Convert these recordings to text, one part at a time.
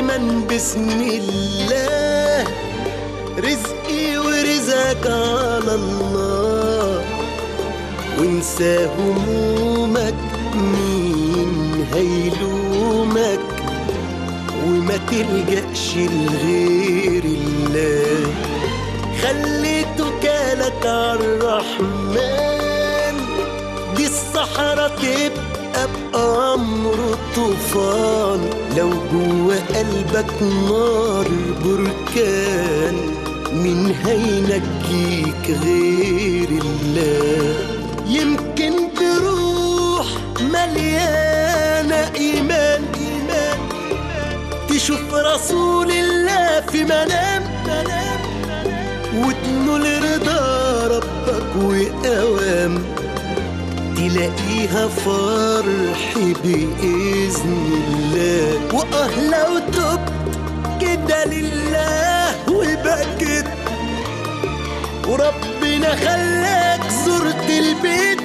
دايما بسم الله رزقي ورزقك على الله وانسى همومك مين هيلومك وما تلجأش لغير الله خلي توكالك عالرحمن دي الصحراء تبقى بأمر طوفان لو جوا قلبك نار بركان مين هينجيك غير الله يمكن بروح مليانة إيمان إيمان تشوف رسول الله في منام منام وتنول رضا ربك وأوام تلاقيها فرح بإذن الله وآه لو تبت كده لله وبكت وربنا خلاك زرت البيت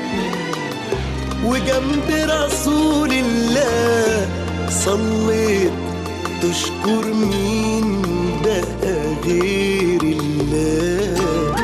وجنب رسول الله صليت تشكر مين بقى غير الله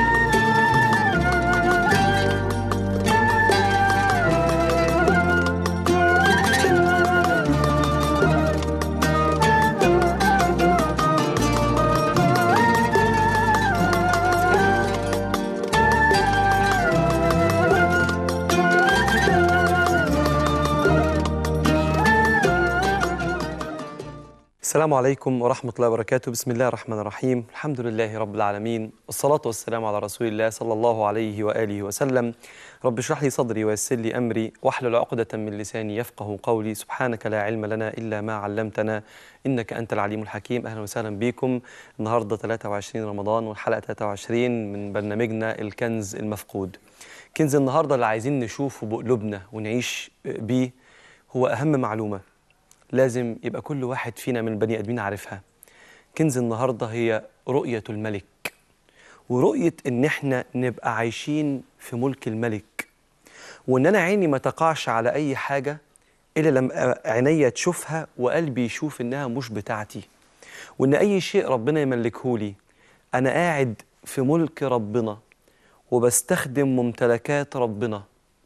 السلام عليكم ورحمة الله وبركاته بسم الله الرحمن الرحيم الحمد لله رب العالمين والصلاة والسلام على رسول الله صلى الله عليه وآله وسلم رب اشرح لي صدري ويسر لي أمري واحلل عقدة من لساني يفقه قولي سبحانك لا علم لنا إلا ما علمتنا إنك أنت العليم الحكيم أهلا وسهلا بكم النهاردة 23 رمضان والحلقة 23 من برنامجنا الكنز المفقود كنز النهاردة اللي عايزين نشوفه بقلوبنا ونعيش بيه هو أهم معلومة لازم يبقى كل واحد فينا من البني ادمين عارفها كنز النهارده هي رؤيه الملك ورؤيه ان احنا نبقى عايشين في ملك الملك وان انا عيني ما تقعش على اي حاجه الا لما عينيا تشوفها وقلبي يشوف انها مش بتاعتي وان اي شيء ربنا يملكهولي انا قاعد في ملك ربنا وبستخدم ممتلكات ربنا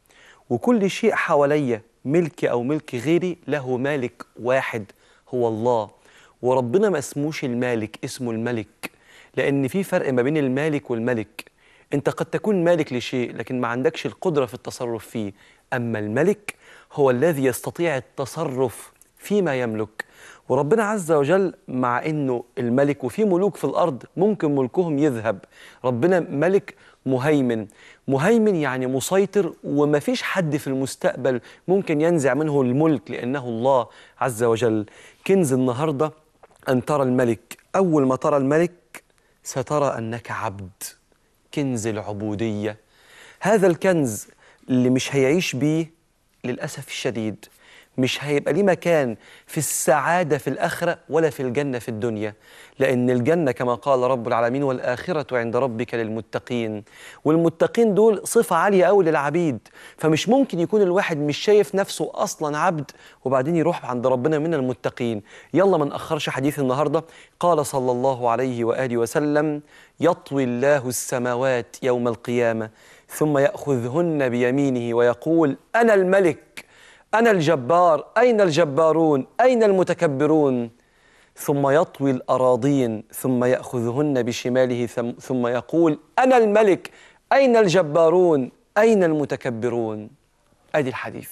وكل شيء حواليا ملكي او ملك غيري له مالك واحد هو الله وربنا ما اسموش المالك اسمه الملك لان في فرق ما بين المالك والملك انت قد تكون مالك لشيء لكن ما عندكش القدره في التصرف فيه اما الملك هو الذي يستطيع التصرف فيما يملك وربنا عز وجل مع انه الملك وفي ملوك في الارض ممكن ملكهم يذهب ربنا ملك مهيمن مهيمن يعني مسيطر وما فيش حد في المستقبل ممكن ينزع منه الملك لأنه الله عز وجل كنز النهاردة أن ترى الملك أول ما ترى الملك سترى أنك عبد كنز العبودية هذا الكنز اللي مش هيعيش بيه للأسف الشديد مش هيبقى ليه مكان في السعادة في الآخرة ولا في الجنة في الدنيا لأن الجنة كما قال رب العالمين والآخرة عند ربك للمتقين والمتقين دول صفة عالية أوي للعبيد فمش ممكن يكون الواحد مش شايف نفسه أصلا عبد وبعدين يروح عند ربنا من المتقين يلا ما نأخرش حديث النهاردة قال صلى الله عليه وآله وسلم يطوي الله السماوات يوم القيامة ثم يأخذهن بيمينه ويقول أنا الملك أنا الجبار أين الجبارون أين المتكبرون ثم يطوي الأراضين ثم يأخذهن بشماله ثم يقول أنا الملك أين الجبارون أين المتكبرون أدي الحديث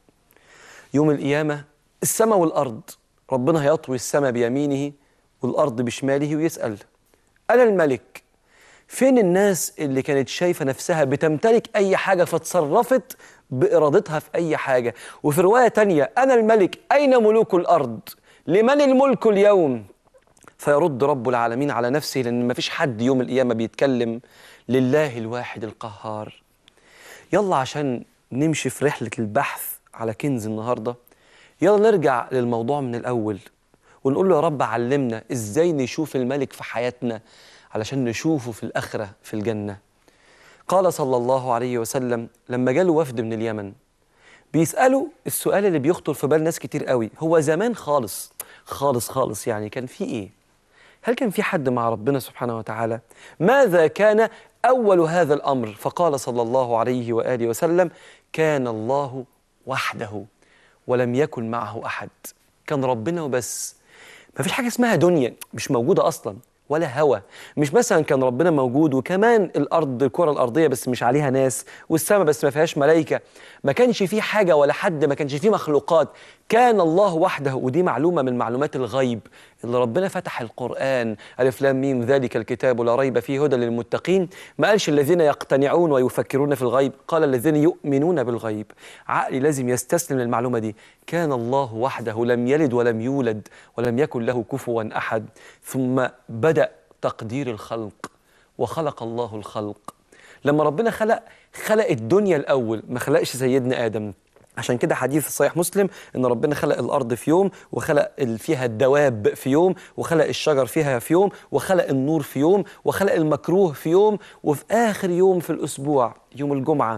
يوم القيامة السماء والأرض ربنا هيطوي السماء بيمينه والأرض بشماله ويسأل أنا الملك فين الناس اللي كانت شايفة نفسها بتمتلك أي حاجة فتصرفت بإرادتها في أي حاجة وفي رواية تانية أنا الملك أين ملوك الأرض لمن الملك اليوم فيرد رب العالمين على نفسه لأن ما فيش حد يوم القيامة بيتكلم لله الواحد القهار يلا عشان نمشي في رحلة البحث على كنز النهاردة يلا نرجع للموضوع من الأول ونقول له يا رب علمنا إزاي نشوف الملك في حياتنا علشان نشوفه في الآخرة في الجنة قال صلى الله عليه وسلم لما جاله وفد من اليمن بيسألوا السؤال اللي بيخطر في بال ناس كتير قوي هو زمان خالص خالص خالص يعني كان في إيه؟ هل كان في حد مع ربنا سبحانه وتعالى؟ ماذا كان أول هذا الأمر؟ فقال صلى الله عليه وآله وسلم كان الله وحده ولم يكن معه أحد كان ربنا وبس ما فيش حاجة اسمها دنيا مش موجودة أصلا ولا هوا مش مثلا كان ربنا موجود وكمان الارض الكره الارضيه بس مش عليها ناس والسماء بس ما فيهاش ملائكه ما كانش فيه حاجه ولا حد ما كانش فيه مخلوقات كان الله وحده ودي معلومه من معلومات الغيب اللي ربنا فتح القران الف لام ميم ذلك الكتاب لا ريب فيه هدى للمتقين ما قالش الذين يقتنعون ويفكرون في الغيب قال الذين يؤمنون بالغيب عقلي لازم يستسلم للمعلومه دي كان الله وحده لم يلد ولم يولد ولم يكن له كفوا احد ثم بدا تقدير الخلق وخلق الله الخلق لما ربنا خلق خلق الدنيا الاول ما خلقش سيدنا ادم عشان كده حديث في صحيح مسلم ان ربنا خلق الارض في يوم وخلق ال- فيها الدواب في يوم وخلق الشجر فيها في يوم وخلق النور في يوم وخلق المكروه في يوم وفي اخر يوم في الاسبوع يوم الجمعه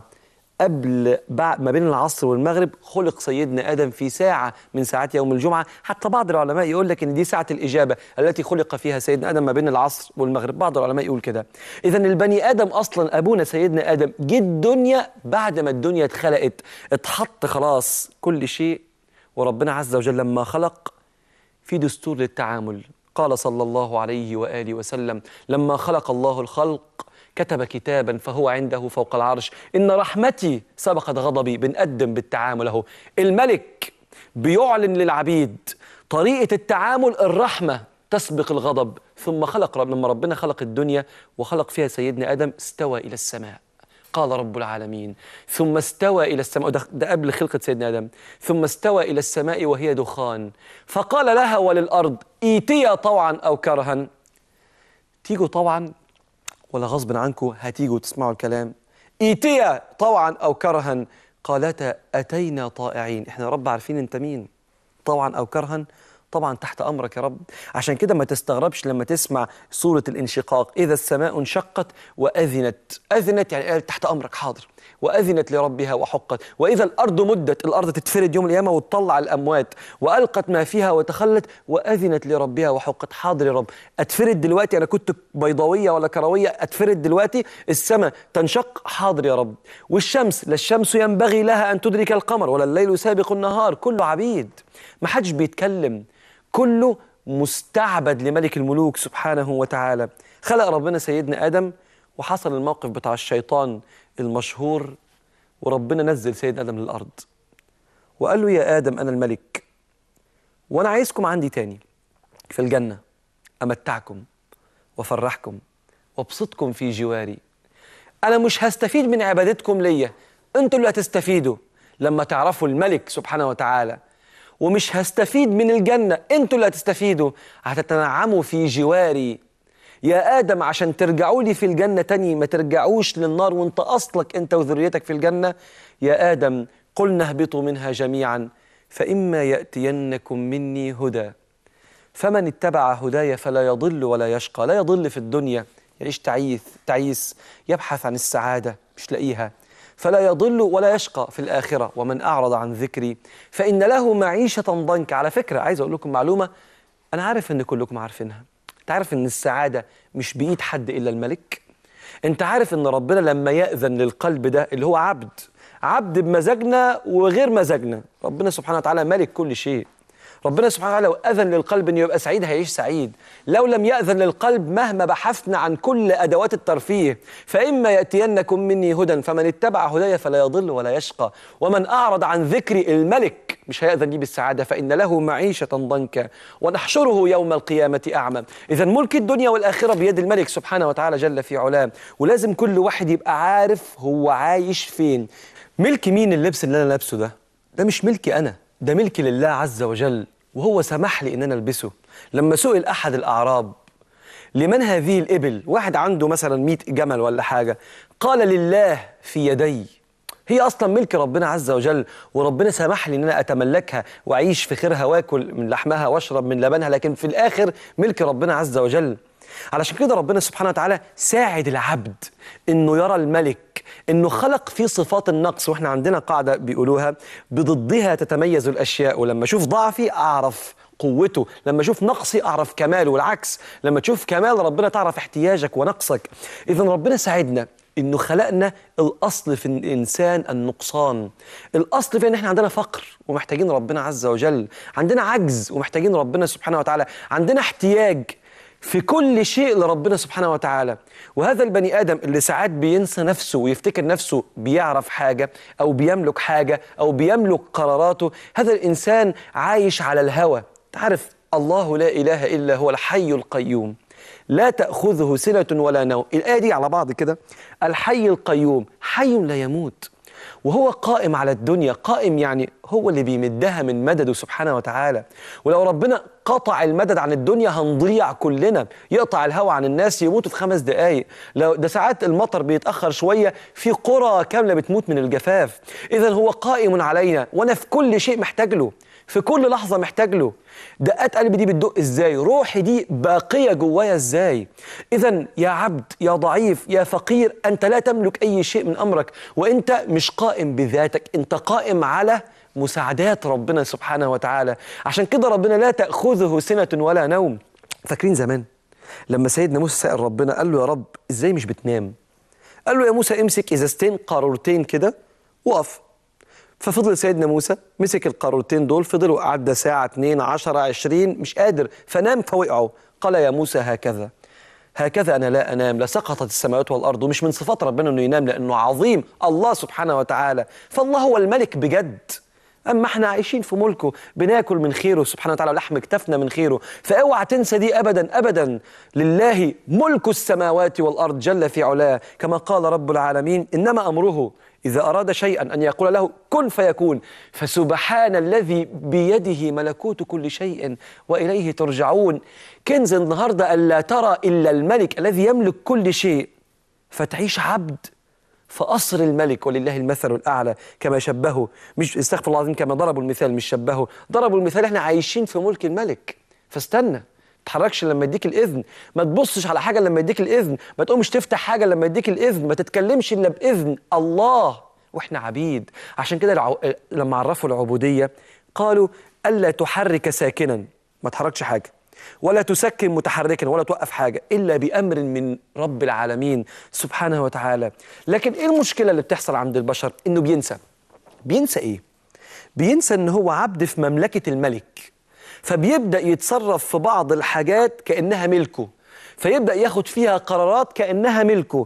قبل بعد ما بين العصر والمغرب خلق سيدنا ادم في ساعه من ساعات يوم الجمعه حتى بعض العلماء يقول لك ان دي ساعه الاجابه التي خلق فيها سيدنا ادم ما بين العصر والمغرب بعض العلماء يقول كده اذا البني ادم اصلا ابونا سيدنا ادم جه الدنيا بعد ما الدنيا اتخلقت اتحط خلاص كل شيء وربنا عز وجل لما خلق في دستور للتعامل قال صلى الله عليه واله وسلم لما خلق الله الخلق كتب كتابا فهو عنده فوق العرش ان رحمتي سبقت غضبي بنقدم بالتعامل اهو الملك بيعلن للعبيد طريقه التعامل الرحمه تسبق الغضب ثم خلق رب لما ربنا خلق الدنيا وخلق فيها سيدنا ادم استوى الى السماء قال رب العالمين ثم استوى إلى السماء ده, ده قبل خلقة سيدنا آدم ثم استوى إلى السماء وهي دخان فقال لها وللأرض ايتيا طوعا أو كرها تيجوا طوعا ولا غصب عنكم هتيجوا تسمعوا الكلام ايتيا طوعا أو كرها قالتا أتينا طائعين احنا يا رب عارفين انت مين طوعا أو كرها طبعا تحت امرك يا رب عشان كده ما تستغربش لما تسمع سوره الانشقاق اذا السماء انشقت واذنت اذنت يعني قالت تحت امرك حاضر واذنت لربها وحقت واذا الارض مدت الارض تتفرد يوم القيامه وتطلع الاموات والقت ما فيها وتخلت واذنت لربها وحقت حاضر يا رب اتفرد دلوقتي انا كنت بيضاويه ولا كرويه اتفرد دلوقتي السماء تنشق حاضر يا رب والشمس لا الشمس ينبغي لها ان تدرك القمر ولا الليل سابق النهار كله عبيد ما حدش بيتكلم كله مستعبد لملك الملوك سبحانه وتعالى خلق ربنا سيدنا آدم وحصل الموقف بتاع الشيطان المشهور وربنا نزل سيدنا آدم للأرض وقال له يا آدم أنا الملك وأنا عايزكم عندي تاني في الجنة أمتعكم وأفرحكم وابسطكم في جواري أنا مش هستفيد من عبادتكم ليا أنتوا اللي هتستفيدوا لما تعرفوا الملك سبحانه وتعالى ومش هستفيد من الجنة انتوا اللي هتستفيدوا هتتنعموا في جواري يا آدم عشان ترجعوا لي في الجنة تاني ما ترجعوش للنار وانت أصلك انت وذريتك في الجنة يا آدم قلنا اهبطوا منها جميعا فإما يأتينكم مني هدى فمن اتبع هداي فلا يضل ولا يشقى لا يضل في الدنيا يعيش تعيس تعيس يبحث عن السعادة مش لاقيها فلا يضل ولا يشقى في الآخرة ومن أعرض عن ذكري فإن له معيشة ضنكا على فكرة عايز أقول لكم معلومة أنا عارف إن كلكم عارفينها أنت عارف إن السعادة مش بإيد حد إلا الملك أنت عارف إن ربنا لما يأذن للقلب ده اللي هو عبد عبد بمزاجنا وغير مزاجنا ربنا سبحانه وتعالى ملك كل شيء ربنا سبحانه وتعالى لو أذن للقلب أن يبقى سعيد هيعيش سعيد لو لم يأذن للقلب مهما بحثنا عن كل أدوات الترفيه فإما يأتينكم مني هدى فمن اتبع هداي فلا يضل ولا يشقى ومن أعرض عن ذكري الملك مش هيأذن لي بالسعادة فإن له معيشة ضنكا ونحشره يوم القيامة أعمى إذا ملك الدنيا والآخرة بيد الملك سبحانه وتعالى جل في علاه ولازم كل واحد يبقى عارف هو عايش فين ملك مين اللبس اللي أنا لابسه ده ده مش ملكي أنا ده ملك لله عز وجل وهو سمح لي ان انا البسه لما سئل احد الاعراب لمن هذه الابل واحد عنده مثلا 100 جمل ولا حاجه قال لله في يدي هي اصلا ملك ربنا عز وجل وربنا سمح لي ان انا اتملكها واعيش في خيرها واكل من لحمها واشرب من لبنها لكن في الاخر ملك ربنا عز وجل علشان كده ربنا سبحانه وتعالى ساعد العبد انه يرى الملك انه خلق فيه صفات النقص واحنا عندنا قاعده بيقولوها بضدها تتميز الاشياء ولما اشوف ضعفي اعرف قوته لما اشوف نقصي اعرف كماله والعكس لما تشوف كمال ربنا تعرف احتياجك ونقصك اذا ربنا ساعدنا انه خلقنا الاصل في الانسان النقصان الاصل في ان احنا عندنا فقر ومحتاجين ربنا عز وجل عندنا عجز ومحتاجين ربنا سبحانه وتعالى عندنا احتياج في كل شيء لربنا سبحانه وتعالى وهذا البني ادم اللي ساعات بينسى نفسه ويفتكر نفسه بيعرف حاجه او بيملك حاجه او بيملك قراراته هذا الانسان عايش على الهوى تعرف الله لا اله الا هو الحي القيوم لا تاخذه سنه ولا نوم الايه دي على بعض كده الحي القيوم حي لا يموت وهو قائم على الدنيا قائم يعني هو اللي بيمدها من مدده سبحانه وتعالى ولو ربنا قطع المدد عن الدنيا هنضيع كلنا يقطع الهواء عن الناس يموتوا في خمس دقايق لو ده ساعات المطر بيتأخر شوية في قرى كاملة بتموت من الجفاف إذا هو قائم علينا وأنا في كل شيء محتاج له في كل لحظة محتاج له دقات قلبي دي بتدق ازاي روحي دي باقية جوايا ازاي اذا يا عبد يا ضعيف يا فقير انت لا تملك اي شيء من امرك وانت مش قائم بذاتك انت قائم على مساعدات ربنا سبحانه وتعالى عشان كده ربنا لا تأخذه سنة ولا نوم فاكرين زمان لما سيدنا موسى سأل ربنا قال له يا رب ازاي مش بتنام قال له يا موسى امسك ازازتين قارورتين كده وقف ففضل سيدنا موسى مسك القارورتين دول فضلوا قعدة ساعة اتنين عشرة عشرين مش قادر فنام فوقعوا قال يا موسى هكذا هكذا أنا لا أنام لسقطت السماوات والأرض ومش من صفات ربنا أنه ينام لأنه عظيم الله سبحانه وتعالى فالله هو الملك بجد أما احنا عايشين في ملكه بناكل من خيره سبحانه وتعالى ولحم كتفنا من خيره فاوعى تنسى دي أبدا أبدا لله ملك السماوات والأرض جل في علاه كما قال رب العالمين إنما أمره إذا أراد شيئا أن يقول له كن فيكون فسبحان الذي بيده ملكوت كل شيء وإليه ترجعون كنز النهاردة ألا ترى إلا الملك الذي يملك كل شيء فتعيش عبد في قصر الملك ولله المثل الأعلى كما شبهه مش استغفر الله العظيم كما ضربوا المثال مش شبهه ضربوا المثال احنا عايشين في ملك الملك فاستنى تتحركش لما يديك الاذن ما تبصش على حاجه لما يديك الاذن ما تقومش تفتح حاجه لما يديك الاذن ما تتكلمش الا باذن الله واحنا عبيد عشان كده العو... لما عرفوا العبوديه قالوا الا تحرك ساكنا ما تحركش حاجه ولا تسكن متحركا ولا توقف حاجه الا بامر من رب العالمين سبحانه وتعالى لكن ايه المشكله اللي بتحصل عند البشر انه بينسى بينسى ايه بينسى ان هو عبد في مملكه الملك فبيبدا يتصرف في بعض الحاجات كانها ملكه فيبدا ياخد فيها قرارات كانها ملكه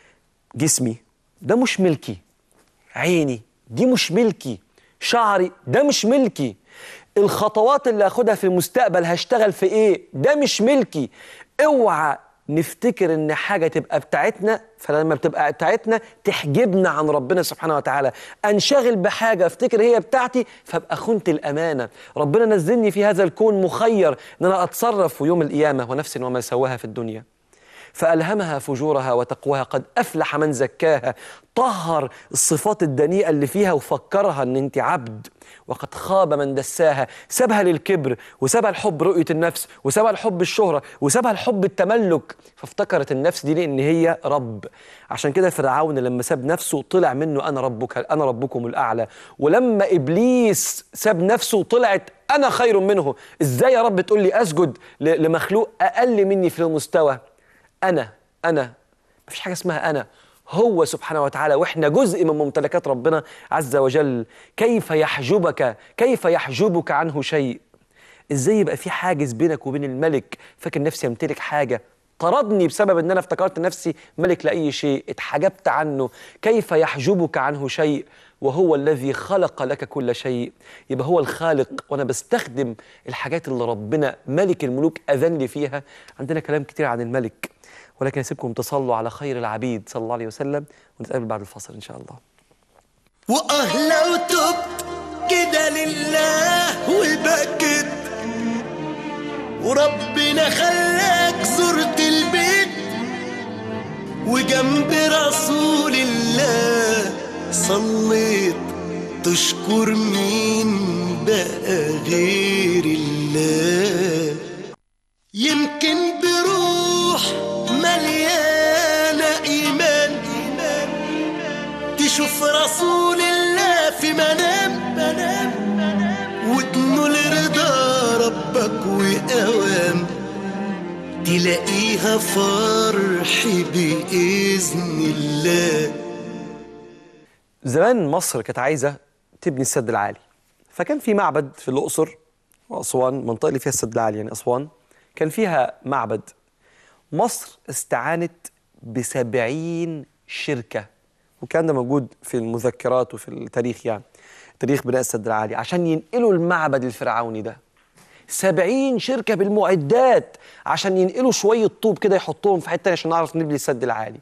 جسمي ده مش ملكي عيني دي مش ملكي شعري ده مش ملكي الخطوات اللي هاخدها في المستقبل هشتغل في ايه ده مش ملكي اوعى نفتكر ان حاجه تبقى بتاعتنا فلما بتبقى بتاعتنا تحجبنا عن ربنا سبحانه وتعالى انشغل بحاجه افتكر هي بتاعتي فابقى خنت الامانه ربنا نزلني في هذا الكون مخير ان انا اتصرف في يوم القيامه ونفس وما سواها في الدنيا فألهمها فجورها وتقواها قد أفلح من زكاها طهر الصفات الدنيئة اللي فيها وفكرها أن أنت عبد وقد خاب من دساها سابها للكبر وسابها الحب رؤية النفس وسابها الحب الشهرة وسابها الحب التملك فافتكرت النفس دي لأن هي رب عشان كده فرعون لما ساب نفسه طلع منه أنا ربك أنا ربكم الأعلى ولما إبليس ساب نفسه طلعت أنا خير منه إزاي يا رب تقول لي أسجد لمخلوق أقل مني في المستوى أنا أنا مفيش حاجة اسمها أنا هو سبحانه وتعالى واحنا جزء من ممتلكات ربنا عز وجل كيف يحجبك كيف يحجبك عنه شيء ازاي يبقى في حاجز بينك وبين الملك فاكر نفسي امتلك حاجه طردني بسبب ان انا افتكرت نفسي ملك لاي شيء اتحجبت عنه كيف يحجبك عنه شيء وهو الذي خلق لك كل شيء يبقى هو الخالق وانا بستخدم الحاجات اللي ربنا ملك الملوك اذن لي فيها عندنا كلام كتير عن الملك ولكن اسيبكم تصلوا على خير العبيد صلى الله عليه وسلم ونتقابل بعد الفاصل ان شاء الله واه لو تبت كده لله وبكت وربنا خلاك زرت البيت وجنب رسول الله صليت تشكر مين بقى غير الله يمكن بروح مليانة إيمان تشوف رسول الله في منام وتنول رضا ربك تلاقيها فرح بإذن الله زمان مصر كانت عايزه تبني السد العالي فكان في معبد في الاقصر واسوان المنطقه اللي فيها السد العالي يعني اسوان كان فيها معبد مصر استعانت بسبعين شركه والكلام ده موجود في المذكرات وفي التاريخ يعني تاريخ بناء السد العالي عشان ينقلوا المعبد الفرعوني ده سبعين شركة بالمعدات عشان ينقلوا شوية طوب كده يحطوهم في حتة تانية عشان نعرف نبني السد العالي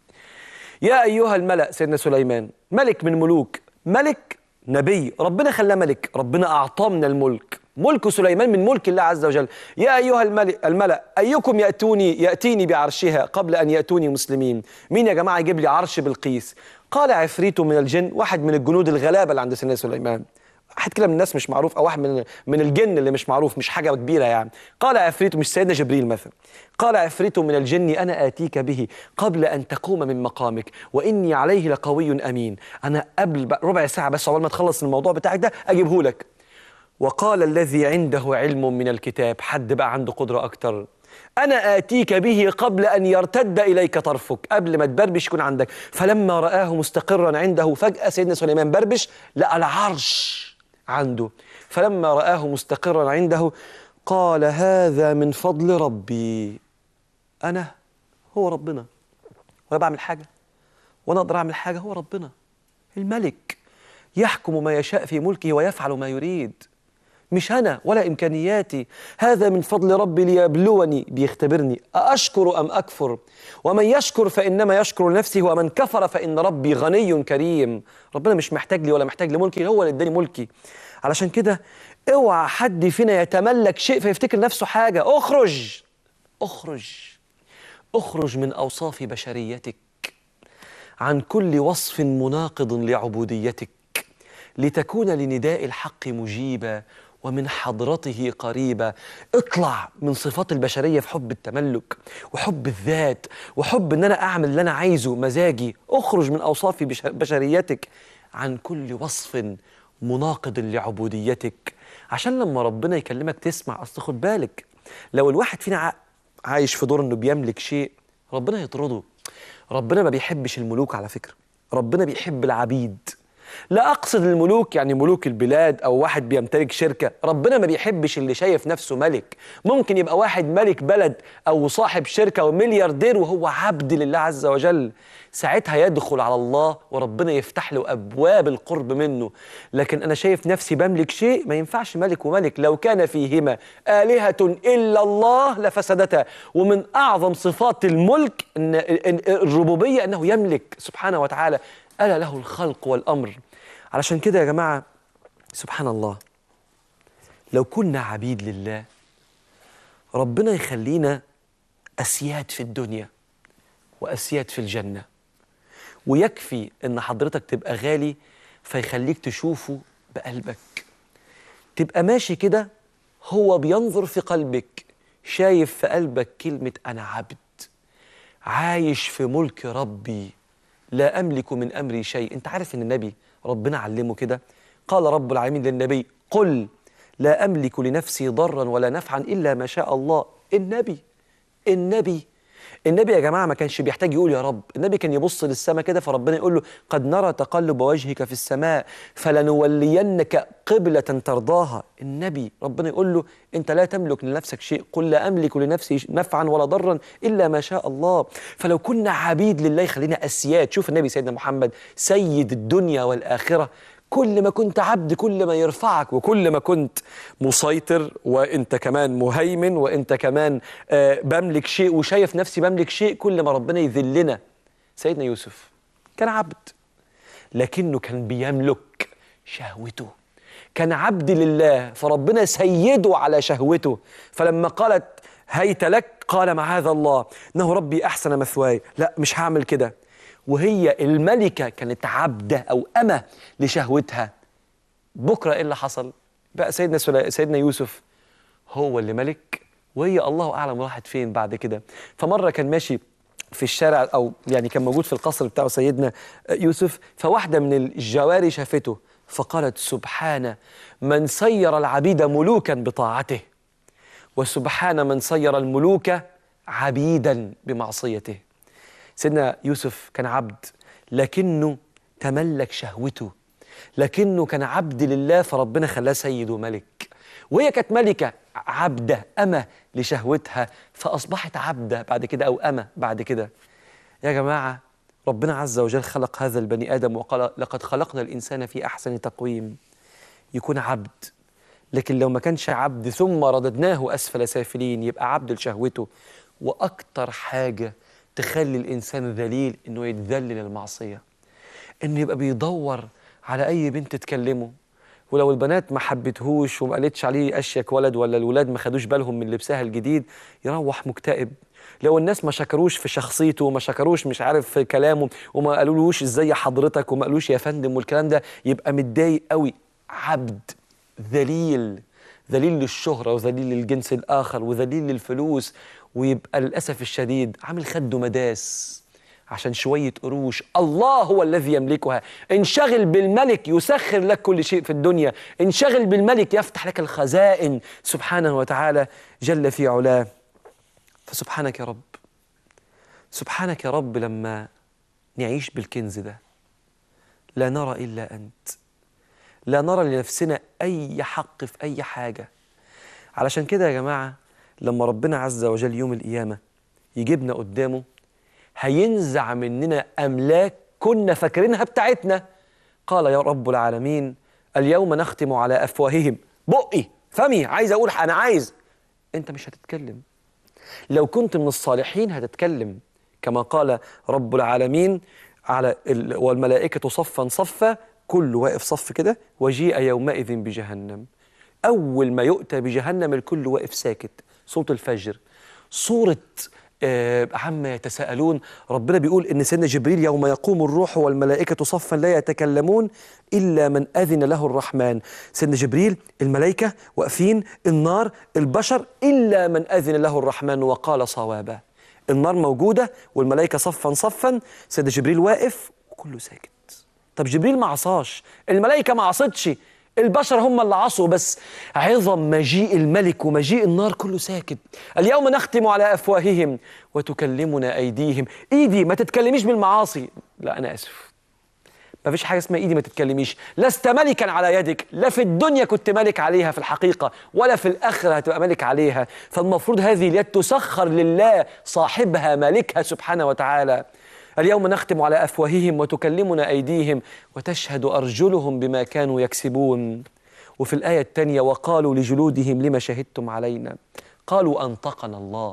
يا أيها الملأ سيدنا سليمان ملك من ملوك ملك نبي ربنا خلاه ملك ربنا أعطاه من الملك ملك سليمان من ملك الله عز وجل يا أيها الملك الملأ أيكم يأتوني يأتيني بعرشها قبل أن يأتوني مسلمين مين يا جماعة يجيب لي عرش بالقيس قال عفريت من الجن واحد من الجنود الغلابة اللي عند سيدنا سليمان واحد كده من الناس مش معروف او واحد من من الجن اللي مش معروف مش حاجه كبيره يعني قال عفريت مش سيدنا جبريل مثلا قال عفريت من الجن انا اتيك به قبل ان تقوم من مقامك واني عليه لقوي امين انا قبل بقى ربع ساعه بس عقبال ما تخلص الموضوع بتاعك ده اجيبه لك وقال الذي عنده علم من الكتاب حد بقى عنده قدره اكتر أنا آتيك به قبل أن يرتد إليك طرفك قبل ما تبربش يكون عندك فلما رآه مستقرا عنده فجأة سيدنا سليمان بربش لقى العرش عنده فلما رآه مستقرا عنده قال هذا من فضل ربي أنا هو ربنا وأنا بعمل حاجة وأنا أقدر أعمل حاجة هو ربنا الملك يحكم ما يشاء في ملكه ويفعل ما يريد مش أنا ولا إمكانياتي هذا من فضل ربي ليبلوني بيختبرني أأشكر أم أكفر ومن يشكر فإنما يشكر لنفسه ومن كفر فإن ربي غني كريم ربنا مش محتاج لي ولا محتاج لملكي هو اللي اداني ملكي علشان كده اوعى حد فينا يتملك شيء فيفتكر نفسه حاجة اخرج اخرج اخرج من أوصاف بشريتك عن كل وصف مناقض لعبوديتك لتكون لنداء الحق مجيبا ومن حضرته قريبا اطلع من صفات البشرية في حب التملك وحب الذات وحب ان انا اعمل اللي انا عايزه مزاجي اخرج من اوصاف بش- بشريتك عن كل وصف مناقض لعبوديتك عشان لما ربنا يكلمك تسمع اصل خد بالك لو الواحد فينا ع- عايش في دور انه بيملك شيء ربنا يطرده ربنا ما بيحبش الملوك على فكرة ربنا بيحب العبيد لا أقصد الملوك يعني ملوك البلاد أو واحد بيمتلك شركة ربنا ما بيحبش اللي شايف نفسه ملك ممكن يبقى واحد ملك بلد أو صاحب شركة وملياردير وهو عبد لله عز وجل ساعتها يدخل على الله وربنا يفتح له أبواب القرب منه لكن أنا شايف نفسي بملك شيء ما ينفعش ملك وملك لو كان فيهما آلهة إلا الله لفسدتا ومن أعظم صفات الملك إن إن الربوبية أنه يملك سبحانه وتعالى ألا له الخلق والأمر علشان كده يا جماعة سبحان الله لو كنا عبيد لله ربنا يخلينا أسياد في الدنيا وأسياد في الجنة ويكفي إن حضرتك تبقى غالي فيخليك تشوفه بقلبك تبقى ماشي كده هو بينظر في قلبك شايف في قلبك كلمة أنا عبد عايش في ملك ربي لا أملك من أمري شيء أنت عارف أن النبي ربنا علمه كده قال رب العالمين للنبي قل لا أملك لنفسي ضرا ولا نفعا إلا ما شاء الله النبي النبي النبي يا جماعة ما كانش بيحتاج يقول يا رب النبي كان يبص للسماء كده فربنا يقول له قد نرى تقلب وجهك في السماء فلنولينك قبلة ترضاها النبي ربنا يقول له أنت لا تملك لنفسك شيء قل لا أملك لنفسي نفعا ولا ضرا إلا ما شاء الله فلو كنا عبيد لله خلينا أسياد شوف النبي سيدنا محمد سيد الدنيا والآخرة كل ما كنت عبد كل ما يرفعك وكل ما كنت مسيطر وانت كمان مهيمن وانت كمان آه، بملك شيء وشايف نفسي بملك شيء كل ما ربنا يذلنا سيدنا يوسف كان عبد لكنه كان بيملك شهوته كان عبد لله فربنا سيده على شهوته فلما قالت هيت لك قال معاذ الله انه ربي احسن مثواي لا مش هعمل كده وهي الملكه كانت عبده او امه لشهوتها بكره ايه اللي حصل بقى سيدنا سلا... سيدنا يوسف هو اللي ملك وهي الله اعلم راحت فين بعد كده فمره كان ماشي في الشارع او يعني كان موجود في القصر بتاعه سيدنا يوسف فواحده من الجواري شافته فقالت سبحان من سير العبيد ملوكا بطاعته وسبحان من سير الملوك عبيدا بمعصيته سيدنا يوسف كان عبد لكنه تملك شهوته لكنه كان عبد لله فربنا خلاه سيد وملك وهي كانت ملكة عبدة أمة لشهوتها فأصبحت عبدة بعد كده أو أمة بعد كده يا جماعة ربنا عز وجل خلق هذا البني آدم وقال لقد خلقنا الإنسان في أحسن تقويم يكون عبد لكن لو ما كانش عبد ثم رددناه أسفل سافلين يبقى عبد لشهوته وأكتر حاجة تخلي الإنسان ذليل إنه يتذلل للمعصية إنه يبقى بيدور على أي بنت تكلمه ولو البنات ما حبتهوش وما قالتش عليه أشيك ولد ولا الولاد ما خدوش بالهم من لبسها الجديد يروح مكتئب لو الناس ما شكروش في شخصيته وما شكروش مش عارف في كلامه وما قالولوش ازاي حضرتك وما قالوش يا فندم والكلام ده يبقى متضايق قوي عبد ذليل ذليل للشهرة وذليل للجنس الآخر وذليل للفلوس ويبقى للأسف الشديد عامل خده مداس عشان شوية قروش الله هو الذي يملكها انشغل بالملك يسخر لك كل شيء في الدنيا انشغل بالملك يفتح لك الخزائن سبحانه وتعالى جل في علاه فسبحانك يا رب سبحانك يا رب لما نعيش بالكنز ده لا نرى إلا أنت لا نرى لنفسنا أي حق في أي حاجة علشان كده يا جماعة لما ربنا عز وجل يوم القيامة يجيبنا قدامه هينزع مننا أملاك كنا فاكرينها بتاعتنا قال يا رب العالمين اليوم نختم على أفواههم بقي فمي عايز أقول أنا عايز أنت مش هتتكلم لو كنت من الصالحين هتتكلم كما قال رب العالمين على ال... والملائكة صفا صفا كل واقف صف كده وجيء يومئذ بجهنم أول ما يؤتى بجهنم الكل واقف ساكت صوت الفجر صورة آه، عما يتساءلون ربنا بيقول ان سيدنا جبريل يوم يقوم الروح والملائكه صفا لا يتكلمون الا من اذن له الرحمن سيدنا جبريل الملائكه واقفين النار البشر الا من اذن له الرحمن وقال صوابا النار موجوده والملائكه صفا صفا سيدنا جبريل واقف وكله ساكت طب جبريل ما عصاش الملائكه ما عصتش البشر هم اللي عصوا بس عظم مجيء الملك ومجيء النار كله ساكت اليوم نختم على افواههم وتكلمنا ايديهم ايدي ما تتكلميش بالمعاصي لا انا اسف ما فيش حاجه اسمها ايدي ما تتكلميش لست ملكا على يدك لا في الدنيا كنت ملك عليها في الحقيقه ولا في الاخره هتبقى ملك عليها فالمفروض هذه اليد تسخر لله صاحبها مالكها سبحانه وتعالى اليوم نختم على افواههم وتكلمنا ايديهم وتشهد ارجلهم بما كانوا يكسبون وفي الايه الثانيه وقالوا لجلودهم لما شهدتم علينا قالوا انطقنا الله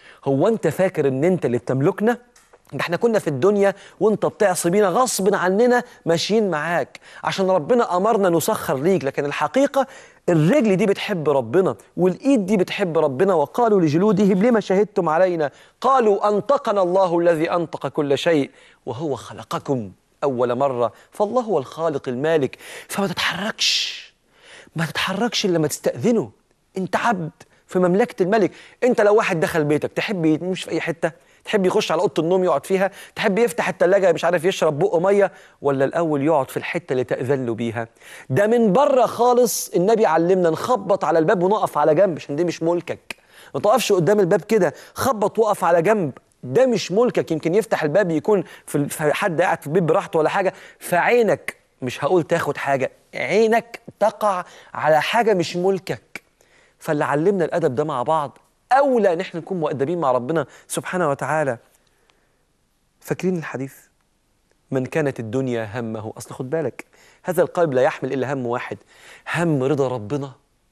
هو انت فاكر ان انت اللي بتملكنا ده احنا كنا في الدنيا وانت بتعصي بينا غصب عننا ماشيين معاك عشان ربنا امرنا نسخر ليك لكن الحقيقه الرجل دي بتحب ربنا والايد دي بتحب ربنا وقالوا لجلودهم لما شهدتم علينا قالوا انطقنا الله الذي انطق كل شيء وهو خلقكم اول مره فالله هو الخالق المالك فما تتحركش ما تتحركش الا لما تستاذنه انت عبد في مملكه الملك انت لو واحد دخل بيتك تحب يمشي في اي حته تحب يخش على اوضه النوم يقعد فيها تحب يفتح الثلاجه مش عارف يشرب بقه ميه ولا الاول يقعد في الحته اللي تاذن له بيها ده من بره خالص النبي علمنا نخبط على الباب ونقف على جنب عشان دي مش ملكك ما تقفش قدام الباب كده خبط وقف على جنب ده مش ملكك يمكن يفتح الباب يكون في في حد قاعد في البيت براحته ولا حاجه فعينك مش هقول تاخد حاجه عينك تقع على حاجه مش ملكك فاللي علمنا الادب ده مع بعض اولى ان احنا نكون مؤدبين مع ربنا سبحانه وتعالى فاكرين الحديث من كانت الدنيا همه اصل خد بالك هذا القلب لا يحمل الا هم واحد هم رضا ربنا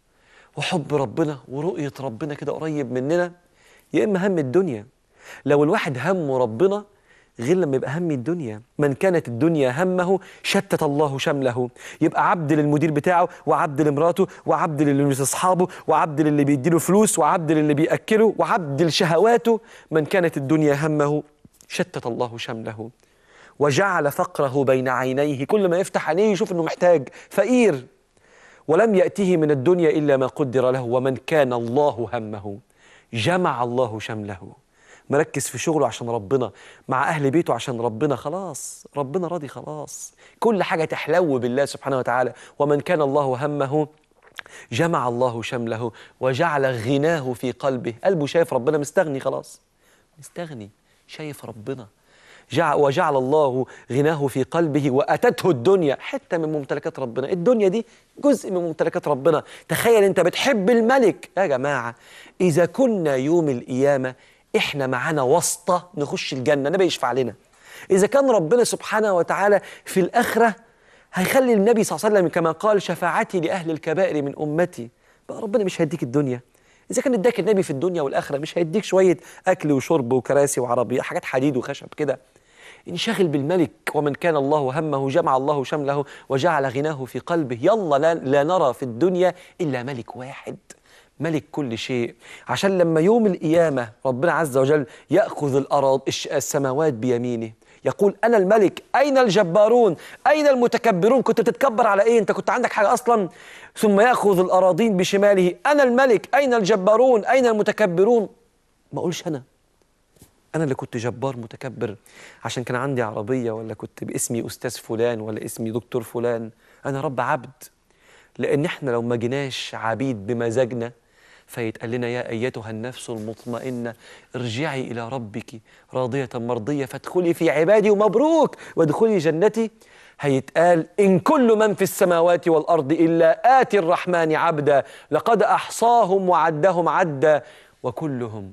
وحب ربنا ورؤيه ربنا كده قريب مننا يا اما هم الدنيا لو الواحد همه ربنا غير لما يبقى هم الدنيا من كانت الدنيا همه شتت الله شمله يبقى عبد للمدير بتاعه وعبد لمراته وعبد لاصحابه وعبد للي بيديله فلوس وعبد للي بياكله وعبد لشهواته من كانت الدنيا همه شتت الله شمله وجعل فقره بين عينيه كل ما يفتح عينيه يشوف انه محتاج فقير ولم ياته من الدنيا الا ما قدر له ومن كان الله همه جمع الله شمله مركز في شغله عشان ربنا مع أهل بيته عشان ربنا خلاص ربنا راضي خلاص كل حاجة تحلو بالله سبحانه وتعالى ومن كان الله همه جمع الله شمله وجعل غناه في قلبه قلبه شايف ربنا مستغني خلاص مستغني شايف ربنا جعل وجعل الله غناه في قلبه واتته الدنيا حته من ممتلكات ربنا الدنيا دي جزء من ممتلكات ربنا تخيل انت بتحب الملك يا جماعه اذا كنا يوم القيامه احنا معانا واسطه نخش الجنه النبي يشفع لنا اذا كان ربنا سبحانه وتعالى في الاخره هيخلي النبي صلى الله عليه وسلم كما قال شفاعتي لاهل الكبائر من امتي بقى ربنا مش هيديك الدنيا اذا كان اداك النبي في الدنيا والاخره مش هيديك شويه اكل وشرب وكراسي وعربيه حاجات حديد وخشب كده انشغل بالملك ومن كان الله همه جمع الله شمله وجعل غناه في قلبه يلا لا, لا نرى في الدنيا الا ملك واحد ملك كل شيء عشان لما يوم القيامه ربنا عز وجل ياخذ الارض السماوات بيمينه يقول انا الملك اين الجبارون اين المتكبرون كنت بتتكبر على ايه انت كنت عندك حاجه اصلا ثم ياخذ الاراضين بشماله انا الملك اين الجبارون اين المتكبرون ما اقولش انا انا اللي كنت جبار متكبر عشان كان عندي عربيه ولا كنت باسمي استاذ فلان ولا اسمي دكتور فلان انا رب عبد لان احنا لو ما جيناش عبيد بمزاجنا فيتقال لنا يا ايتها النفس المطمئنه ارجعي الى ربك راضيه مرضيه فادخلي في عبادي ومبروك وادخلي جنتي هيتقال ان كل من في السماوات والارض الا اتي الرحمن عبدا لقد احصاهم وعدهم عدا وكلهم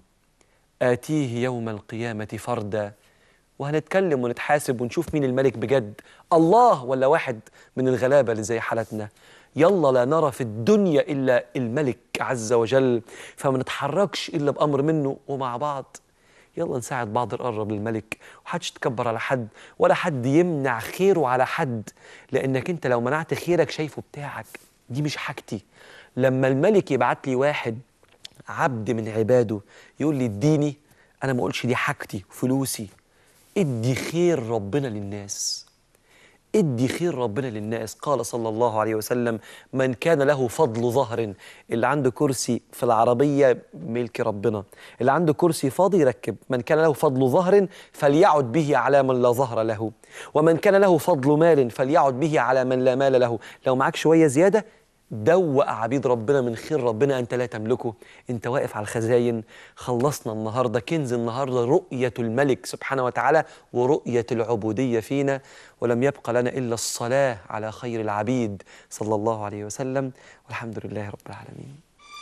آتيه يوم القيامة فردا وهنتكلم ونتحاسب ونشوف مين الملك بجد الله ولا واحد من الغلابة اللي زي حالتنا يلا لا نرى في الدنيا إلا الملك عز وجل فما نتحركش إلا بأمر منه ومع بعض يلا نساعد بعض نقرب للملك وحدش تكبر على حد ولا حد يمنع خيره على حد لأنك أنت لو منعت خيرك شايفه بتاعك دي مش حاجتي لما الملك يبعت لي واحد عبد من عباده يقول لي اديني انا ما اقولش دي حاجتي فلوسي ادي خير ربنا للناس ادي خير ربنا للناس قال صلى الله عليه وسلم من كان له فضل ظهر اللي عنده كرسي في العربية ملك ربنا اللي عنده كرسي فاضي يركب من كان له فضل ظهر فليعد به على من لا ظهر له ومن كان له فضل مال فليعد به على من لا مال له لو معاك شوية زيادة دوق عبيد ربنا من خير ربنا انت لا تملكه انت واقف على الخزاين خلصنا النهارده كنز النهارده رؤيه الملك سبحانه وتعالى ورؤيه العبوديه فينا ولم يبق لنا الا الصلاه على خير العبيد صلى الله عليه وسلم والحمد لله رب العالمين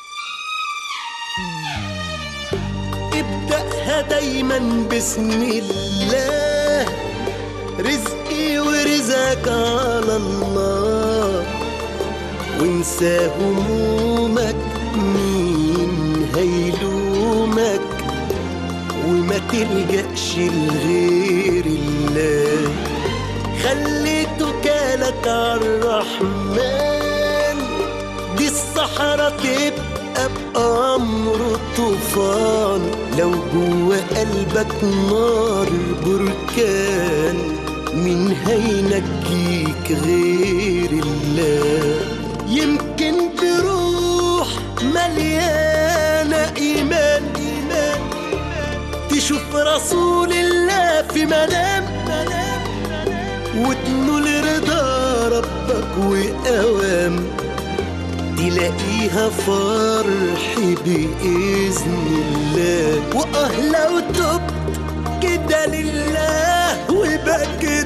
ابدأها دايما بسم الله رزقي ورزقك على الله وانسى همومك مين هيلومك وما تلجأش لغير الله خلي توكالك عالرحمن دي الصحراء تبقى بأمر طوفان لو جوا قلبك نار بركان مين هينجيك غير الله يمكن بروح مليانة إيمان إيمان تشوف رسول الله في منام منام وتنول رضا ربك وأوام تلاقيها فرح بإذن الله وآه لو تبت كده لله وبكت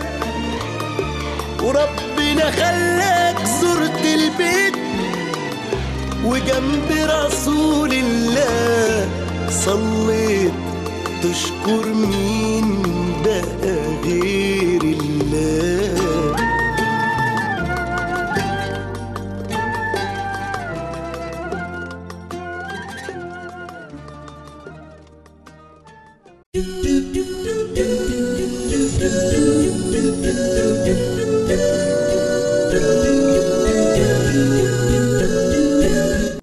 وربنا خلاك زرت البيت وجنب رسول الله صليت تشكر مين بقى غير الله do do do